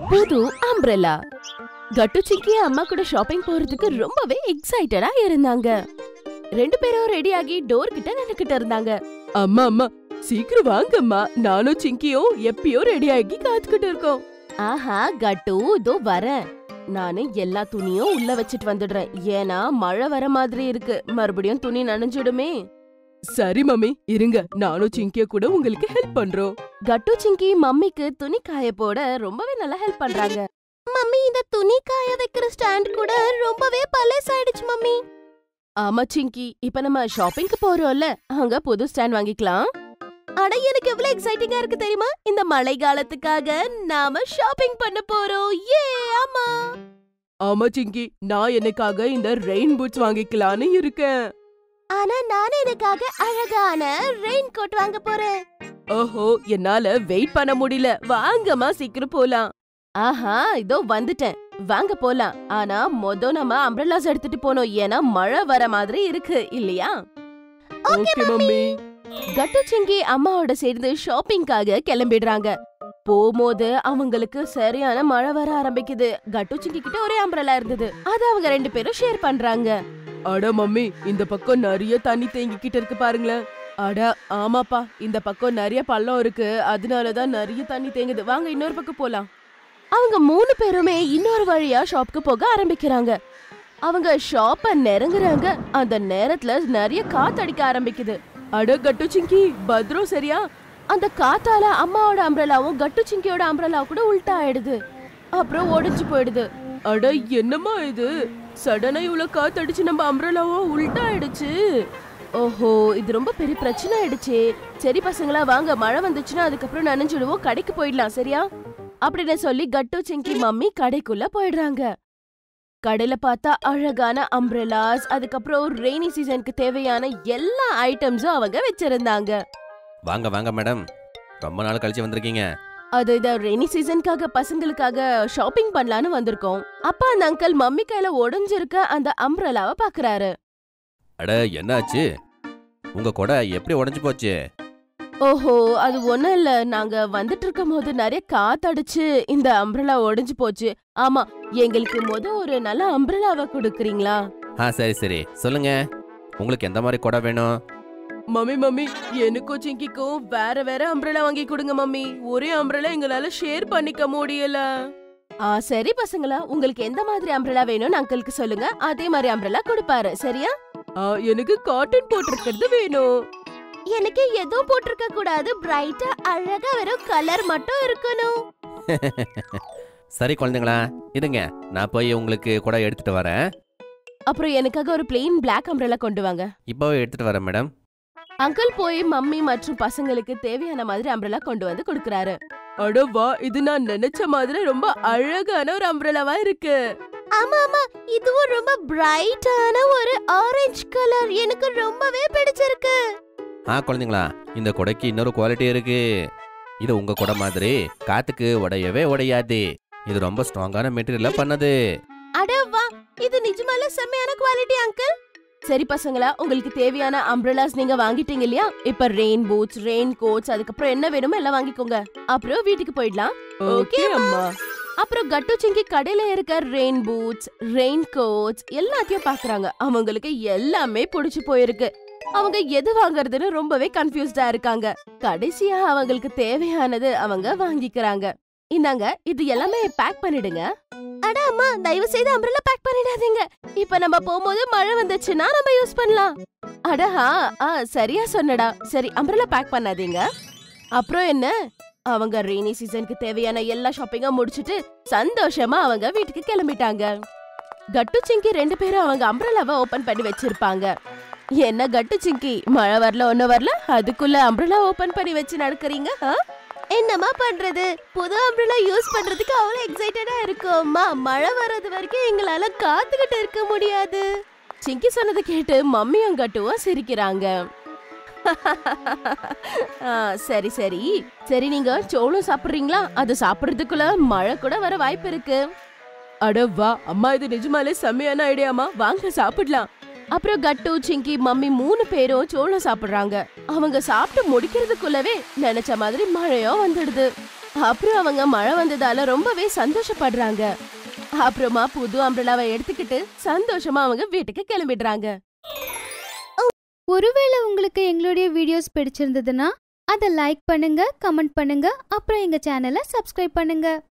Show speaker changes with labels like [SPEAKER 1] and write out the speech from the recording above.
[SPEAKER 1] புது அம்ப்ரெல்லா கட்டு சிக்கி அம்மா கூட ஷாப்பிங் போறதுக்கு ரொம்பவே எக்ஸைட்டடா இருந்தாங்க ரெண்டு பேரும் ரெடி ஆகி டோர் கிட்ட நின்னுக்கிட்டு இருந்தாங்க அம்மா அம்மா சீக்கிரம் வாங்கம்மா நானும் சிங்கியும் எப்பயோ ரெடி ஆகி காத்துக்கிட்டு இருக்கோம் ஆஹா கட்டு இதோ வரேன் நானு எல்லா துணியும் உள்ள வச்சிட்டு வந்துடுறேன் ஏன்னா மழை வர மாதிரி இருக்கு மறுபடியும் துணி நனைஞ்சிடுமே சரி மம்மி இருங்க நானும் சிங்கிய கூட உங்களுக்கு ஹெல்ப் பண்றோம் கட்டு சிங்கி மம்மிக்கு துணி காய போட ரொம்பவே நல்லா ஹெல்ப் பண்றாங்க மம்மி இந்த துணி காய வைக்கிற ஸ்டாண்ட் கூட ரொம்பவே பழசாயிடுச்சு மம்மி ஆமா சிங்கி இப்ப நம்ம ஷாப்பிங்க்கு போறோம்ல அங்க புது ஸ்டாண்ட் வாங்கிக்கலாம் அட எனக்கு எவ்வளவு எக்ஸைட்டிங்கா இருக்கு தெரியுமா இந்த மழை காலத்துக்காக நாம ஷாப்பிங் பண்ண போறோம் ஏ ஆமா ஆமா சிங்கி நான் எனக்காக இந்த ரெயின் பூட்ஸ் வாங்கிக்கலாம்னு இருக்கேன் ஆனா நான் எனக்காக அழகான ரெயின் கோட் வாங்க போறேன் ஓஹோ என்னால வெயிட் பண்ண முடியல வாங்கம்மா சீக்கிரம் போலாம் ஆஹா இதோ வந்துட்டேன் வாங்க போலாம் ஆனா மொத நம்ம அம்ப்ரெல்லாஸ் எடுத்துட்டு போனோம் ஏன்னா மழை வர மாதிரி இருக்கு இல்லையா ஓகே மம்மி கட்டு சிங்கி அம்மாவோட சேர்ந்து ஷாப்பிங்காக கிளம்பிடுறாங்க போகும்போது அவங்களுக்கு சரியான மழை வர ஆரம்பிக்குது கட்டு சிங்கி கிட்ட ஒரே அம்ப்ரெல்லா இருந்தது அது அவங்க ரெண்டு பேரும் ஷேர் பண்றாங்க அட மம்மி இந்த பக்கம் நிறைய தண்ணி தேங்கிக்கிட்டு இருக்கு பாருங்களேன் அட ஆமாப்பா இந்த பக்கம் நிறைய பள்ளம் இருக்கு அதனாலதான் நிறைய தண்ணி தேங்குது வாங்க இன்னொரு பக்கம் போலாம் அவங்க மூணு பேருமே இன்னொரு வழியா ஷாப்க்கு போக ஆரம்பிக்கிறாங்க அவங்க ஷாப்ப நெருங்குறாங்க அந்த நேரத்துல நிறைய காத்தடிக்க ஆரம்பிக்குது அட கட்டு சிங்கி பத்ரம் சரியா அந்த காத்தால அம்மாவோட அம்ப்ரெல்லாவும் கட்டு சிங்கியோட அம்ப்ரெல்லா கூட உல்டா ஆயிடுது அப்புறம் ஒடிஞ்சு போயிடுது அட என்னம்மா இது சடனா இவ்வளவு காத்தடிச்சு நம்ம அம்ப்ரெல்லாவும் உல்டா ஆயிடுச்சு ஓஹோ இது ரொம்ப பெரிய பிரச்சனை ஆயிடுச்சே சரி பசங்களா வாங்க மழை வந்துச்சுன்னா அதுக்கப்புறம் நனைஞ்சிடுவோம் கடைக்கு போயிடலாம் சரியா அப்படின்னு சொல்லி கட்டு சிங்கி மம்மி கடைக்குள்ள போயிடுறாங்க கடையில பார்த்தா அழகான அம்ப்ரெலாஸ் அதுக்கப்புறம் ரெய்னி சீசனுக்கு தேவையான எல்லா ஐட்டம்ஸும் அவங்க வச்சிருந்தாங்க
[SPEAKER 2] வாங்க வாங்க மேடம் ரொம்ப நாள் கழிச்சு வந்திருக்கீங்க
[SPEAKER 1] அது இத ரெய்னி சீசனுக்காக பசங்களுக்காக ஷாப்பிங் பண்ணலான்னு வந்திருக்கோம் அப்பா அந்த அங்கிள் மம்மி கையில உடைஞ்சிருக்க அந்த அம்ப்ரெலாவை பாக்குறாரு
[SPEAKER 2] அட என்னாச்சு உங்க கொடை எப்படி உடைஞ்சு போச்சு
[SPEAKER 1] ஓஹோ அது ஒண்ணும் இல்ல நாங்க வந்துட்டு இருக்கும் போது நிறைய காத்தடிச்சு இந்த அம்ப்ரெலா ஒடிஞ்சு போச்சு ஆமா எங்களுக்கு முத ஒரு நல்ல அம்ப்ரெலாவை கொடுக்குறீங்களா
[SPEAKER 2] ஆ சரி சரி சொல்லுங்க உங்களுக்கு எந்த மாதிரி கொடை வேணும்
[SPEAKER 1] மம்மி மம்மி எனக்கும் சிங்கிக்கும் வேற வேற அம்ப்ரெலா வாங்கி கொடுங்க மம்மி ஒரே அம்ப்ரெலா எங்களால ஷேர் பண்ணிக்க முடியல ஆ சரி பசங்களா உங்களுக்கு எந்த மாதிரி அம்ப்ரெலா வேணும்னு அங்கிளுக்கு சொல்லுங்க அதே மாதிரி அம்ப்ரெலா கொடுப்பாரு சரியா எனக்கு காட்டன் போட்டிருக்கிறது வேணும் எனக்கு எதுவும் போட்டிருக்க கூடாது பிரைட்டா அழகா வெறும் கலர் மட்டும் இருக்கணும்
[SPEAKER 2] சரி குழந்தைங்களா இருங்க நான் போய் உங்களுக்கு கொடை எடுத்துட்டு வரேன்
[SPEAKER 1] அப்புறம் எனக்காக ஒரு பிளெயின் Black அம்ப்ரெலா கொண்டு வாங்க
[SPEAKER 2] இப்போவே எடுத்துட்டு வரேன் மேடம்
[SPEAKER 1] அங்கிள் போய் மம்மி மற்றும் பசங்களுக்கு தேவையான மாதிரி அம்ப்ரெலா கொண்டு வந்து கொடுக்கறாரு அடவா இது நான் நினைச்ச மாதிரி ரொம்ப அழகான ஒரு அம்ப்ரெலாவா இருக்கு ஆமா ஆமா இதுவும் ரொம்ப பிரைட்டான ஒரு ஆரஞ்சு கலர் எனக்கு ரொம்பவே பிடிச்சிருக்கு
[SPEAKER 2] ஆ குழந்தைங்களா இந்த கொடைக்கு இன்னொரு குவாலிட்டி இருக்கு இது உங்க கொடை மாதிரி காத்துக்கு உடையவே உடையாது இது ரொம்ப ஸ்ட்ராங்கான மெட்டீரியல்ல பண்ணது
[SPEAKER 1] அடவா இது நிஜமால செம்மையான குவாலிட்டி அங்கிள் சரி பசங்களா உங்களுக்கு தேவையான அம்ப்ரெலாஸ் நீங்க வாங்கிட்டீங்க இல்லையா இப்ப ரெயின் பூட்ஸ் ரெயின் கோட்ஸ் அதுக்கப்புறம் என்ன வேணுமோ எல்லாம் வாங்கிக்கோங்க அப்புறம் வீட்டுக்கு போயிடலாம் ஓகே அம்மா அப்புறம் கட்டு சிங்கி கடையில இருக்க ரெயின் பூட்ஸ் ரெயின் கோட்ஸ் எல்லாத்தையும் பாக்குறாங்க அவங்களுக்கு எல்லாமே பிடிச்சு போயிருக்கு அவங்க எது வாங்குறதுன்னு ரொம்பவே கன்ஃபியூஸ்டா இருக்காங்க கடைசியா அவங்களுக்கு தேவையானது அவங்க வாங்கிக்கிறாங்க இந்தாங்க இது எல்லாமே பேக் பண்ணிடுங்க அட அம்மா தயவு செய்து அம்ப்ரெல்லா பேக் பண்ணிடாதீங்க இப்ப நம்ம போகும்போது மழை வந்துச்சுன்னா நம்ம யூஸ் பண்ணலாம் அடஹா ஆ சரியா சொன்னடா சரி அம்ப்ரெல்லா பேக் பண்ணாதீங்க அப்புறம் என்ன அவங்க ரெய்னி சீசனுக்கு தேவையான எல்லா ஷாப்பிங்கும் முடிச்சிட்டு சந்தோஷமா அவங்க வீட்டுக்கு கிளம்பிட்டாங்க கட்டு சிங்கி ரெண்டு பேரும் அவங்க அம்ப்ரெல்லாவை ஓபன் பண்ணி வச்சிருப்பாங்க என்ன கட்டு சிங்கி மழை வரல ஒண்ணு வரல அதுக்குள்ள அம்ப்ரெல்லா ஓபன் பண்ணி வச்சு நடக்கறீங்க ஆ? என்னம்மா பண்றது புது அம்ப்ரெல்லா யூஸ் பண்றதுக்கு அவ்வளவு எக்ஸைட்டடா இருக்கோம்மா மழை வர்றது வரைக்கும் எங்களால காத்துக்கிட்டு இருக்க முடியாது சிங்கி சொன்னதை கேட்டு மம்மியும் கட்டுவும் சிரிக்கிறாங்க ஆ, சரி சரி சரி நீங்க சோளம் சாப்பிடுறீங்களா அது சாப்பிடுறதுக்குள்ள மழை கூட வர வாய்ப்பு இருக்கு அட வா அம்மா இது நிஜமாலே செம்மையான ஐடியாமா வாங்க சாப்பிடலாம் அப்புறம் கட்டு சிங்கி மம்மி மூணு பேரும் சோளம் சாப்பிடுறாங்க அவங்க சாப்பிட்டு முடிக்கிறதுக்குள்ளவே நினைச்ச மாதிரி மழையும் வந்துடுது அப்புறம் அவங்க மழை வந்ததால ரொம்பவே சந்தோஷப்படுறாங்க அப்புறமா புது அம்பிரலாவை எடுத்துக்கிட்டு சந்தோஷமா அவங்க வீட்டுக்கு கிளம்பிடுறாங்க
[SPEAKER 3] ஒருவேளை உங்களுக்கு எங்களுடைய வீடியோஸ் பிடிச்சிருந்ததுன்னா அதை லைக் பண்ணுங்க கமெண்ட் பண்ணுங்க அப்புறம் எங்க சேனலை சப்ஸ்கிரைப் பண்ணுங்க